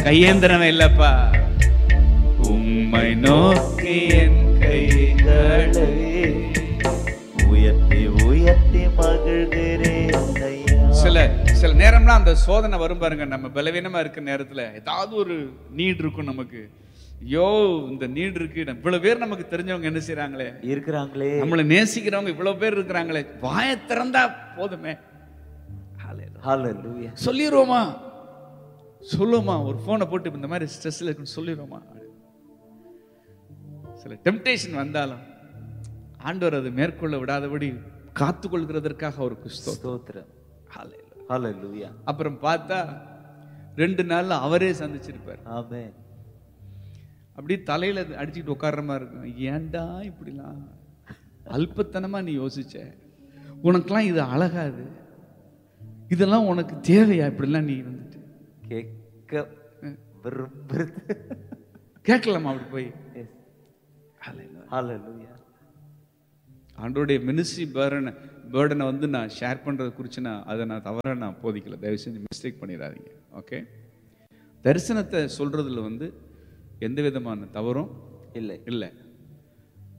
கையேந்திரமே இல்லப்பா உம்மை நோக்கி என் கைகளை உயர்த்தி உயர்த்தி மகிழ்கிறேன் ஐயா சில சில நேரம்லாம் அந்த சோதனை வரும் பாருங்க நம்ம பலவீனமா இருக்க நேரத்துல ஏதாவது ஒரு நீட் இருக்கும் நமக்கு ஐயோ இந்த நீட் இருக்கு இவ்வளவு பேர் நமக்கு தெரிஞ்சவங்க என்ன செய்றாங்களே இருக்கிறாங்களே நம்மளை நேசிக்கிறவங்க இவ்வளவு பேர் இருக்கிறாங்களே வாயை திறந்தா போதுமே Hallelujah. ஹalleluya சொல்லிடுவோமா சொல்லுவோமா ஒரு போனை போட்டு இந்த மாதிரி ஸ்ட்ரெஸ்ல இருக்குன்னு சொல்லிடுவோமா சில டெம்டேஷன் வந்தாலும் ஆண்டவர் அதை மேற்கொள்ள விடாதபடி காத்துக்கொள்கிறதற்காக ஒரு கிறிஸ்தவம் ஸ்தோத்திரம் Hallelujah. ஹalleluya அப்புறம் பார்த்தா ரெண்டு நாள்ல அவரே சந்திச்சிருப்பார் ஆமென் அப்படியே தலையில அடிச்சுட்டு உட்கார்ற மாதிரி இருக்கும் ஏன்டா இப்படிலாம் அல்பத்தனமா நீ யோசிச்ச உனக்கெல்லாம் இது அழகாது இதெல்லாம் உனக்கு தேவையா இப்படிலாம் நீ வந்துட்டு கேட்க விரும்புறது கேட்கலாமா அப்படி போய் Yes. ஹalleluya ஆண்டோடைய மினிஸ்ட்ரி பேர்டனை பேர்டனை வந்து நான் ஷேர் பண்ணுறது குறித்து நான் அதை நான் தவறாக நான் போதிக்கல தயவு செஞ்சு மிஸ்டேக் பண்ணிடாதீங்க ஓகே தரிசனத்தை சொல்கிறதுல வந்து எந்த விதமான தவறும் இல்லை இல்லை